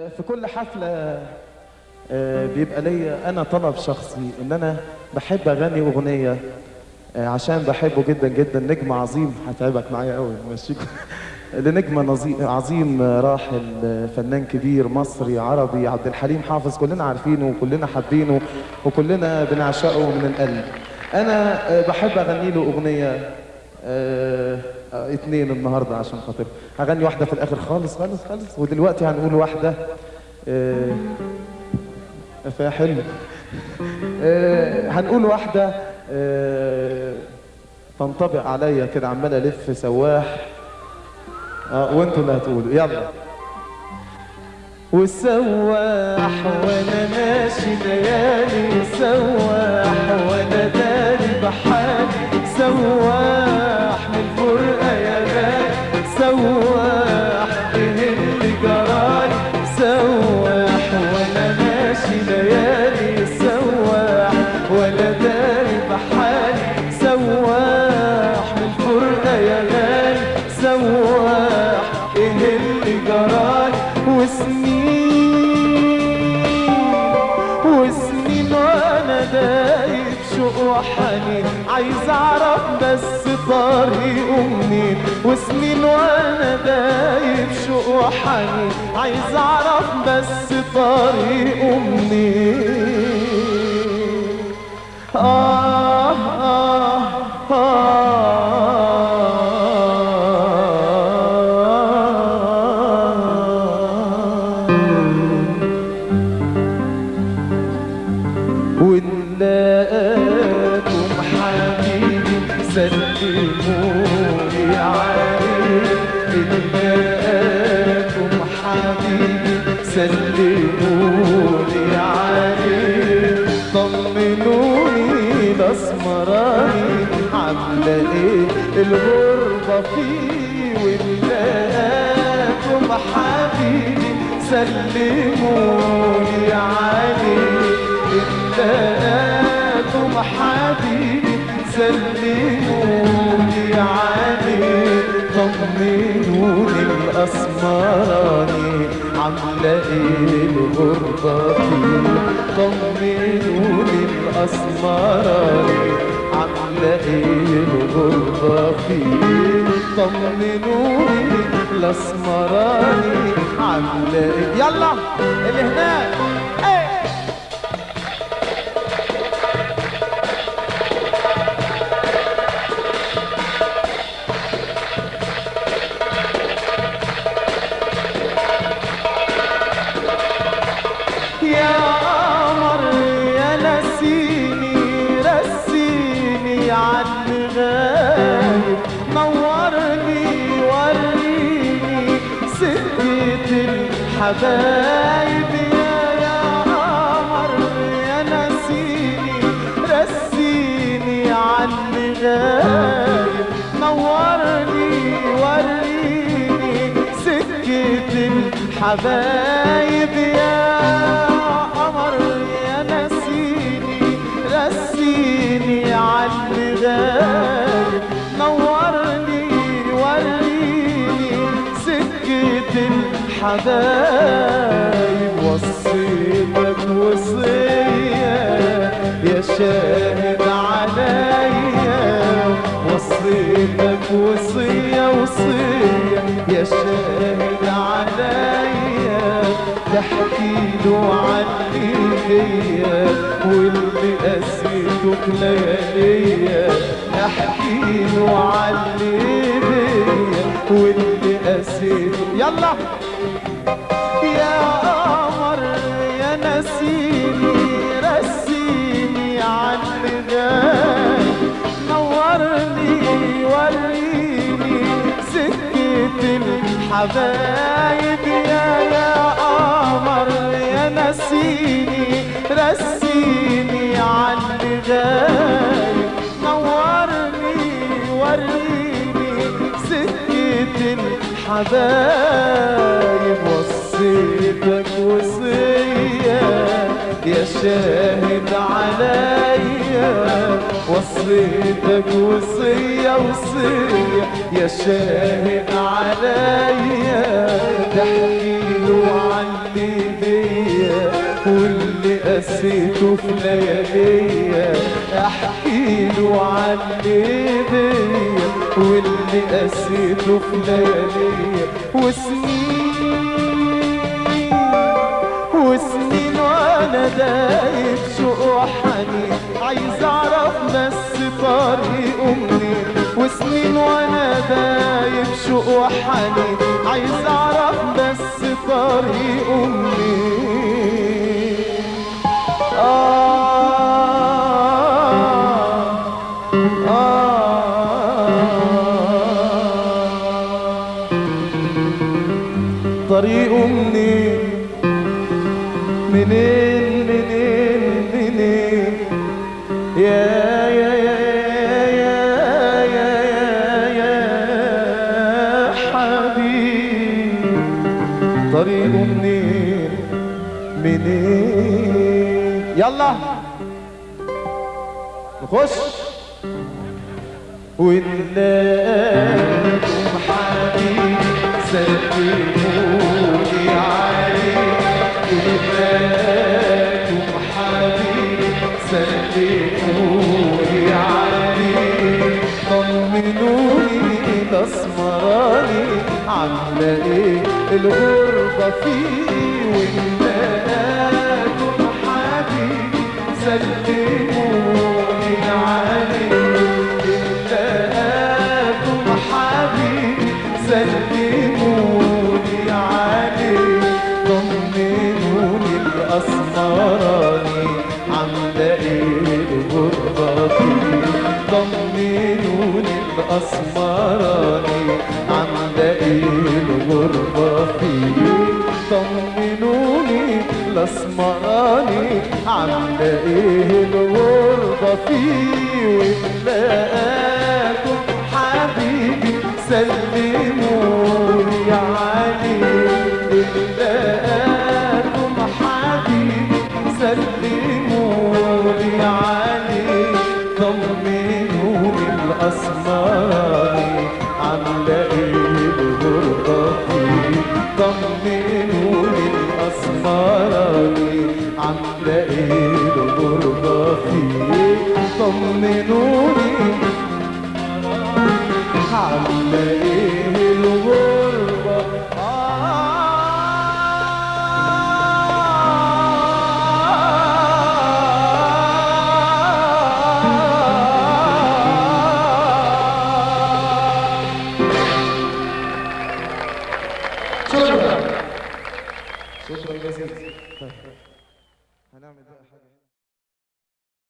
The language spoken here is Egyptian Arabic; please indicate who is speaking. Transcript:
Speaker 1: في كل حفلة آه، بيبقى ليا أنا طلب شخصي إن أنا بحب أغني أغنية آه، عشان بحبه جدا جدا نجم عظيم هتعبك معايا قوي ماشيك لنجم نظي- عظيم آه، راحل آه، فنان كبير مصري عربي عبد الحليم حافظ كلنا عارفينه وكلنا حابينه وكلنا بنعشقه من القلب أنا آه، بحب أغني له أغنية آه، آه، اتنين النهارده عشان خاطر هغني واحده في الاخر خالص خالص خالص ودلوقتي هنقول واحده آه، فيها حلو آه، هنقول واحده آه، تنطبق عليا كده عمال الف سواح اه وانتوا اللي هتقولوا يلا والسواح وانا ماشي ليالي سواح وانا داري بحالي سواح من الفرقه يا غالي سواح ايه اللي جرالي سواح وانا ماشي ليالي سواح وانا داري بحالي سواح من الفرقه يا غالي سواح ايه اللي جرالي وسنين وسنين وانا دايب شوق وحنين عايز اعرف بس طريقه منين وسنين وانا دايب شوق وحنين عايز اعرف بس طريقه منين آه آه آه ونلاقاكم حبيبي سلموني عليه نلاقاكم حبيبي سلموني عليه طمنوني الاسمراني عامله ايه الغربه فيه ونلاقاكم حبيبي سلموني عليه إلاكم حبيبي سلموني عليه طمنوني الأسمراني عاملة إيه الغربة فيه طمنوني الأسمراني عاملة إيه الغربة فيه طمنوني الأسمراني عاملة إيه يلا اللي هناك إيه يا قمر يا نسيني رسيني عاللي غايب نورني وريني سكة الحبايب يا يا قمر يا نسيني رسيني عاللي غايب نورني وريني سكة الحبايب يا قمر يا نسيني رسيني عاللي غايب نورني وريني سكة الحبايب وصيتك وصية يا شاهد عليا وصيتك وصية وصية يا شاهد عليا تحكي له عني ليا واللي قسيتك لياليا احكي له عني ليا واللي قسيته يلا يا قمر يا نسيني رسيني عاللي غايب نورني وريني سكة الحبايب يا يا قمر يا نسيني رسيني عاللي غايب نورني وريني سكة الحبايب وصيتك وصية يا شاهد عليا وصيتك وصية وصية يا شاهد عليا تحكي له عني قسيته في لياليا احكي له عن اللي بيا واللي قسيته في لياليا وسنين وسنين وانا دايب شوق وحنين عايز اعرف بس طريقه منين وسنين وانا دايب شوق وحنين عايز اعرف بس طريقه منين آه آه طريقه منين منين منين منين يا يا يا يا يا يا يا حبيبي طريقه منين منين يلا نخش ونلاقيكم حبيبي سلموني عليك ونلاقيكم حبيبي سلموني عليك طمنوني الاسمراني عامله ايه الغربه فيه ونلاقيكم حبيبي سلموني عليك لقاكم حبيبي سلموني عليك طمنوني الاسمراني عامله ايه الغربه فيه طمنوني الاسمراني عامله ايه الغربه فيه طمنوني الاسمراني عامله ايه الغربه فيه ولقاكم حبيبي سلموني عليه لقاكم حبيبي سلموني عليه طمنوني الاسمراني عامله ايه الغربه فيه طمنوني الاسمراني عامله ايه الغربه فيه طمنوني عامله ايه الغربه شكرا شكرا جزيلا هنعمل بقى حاجه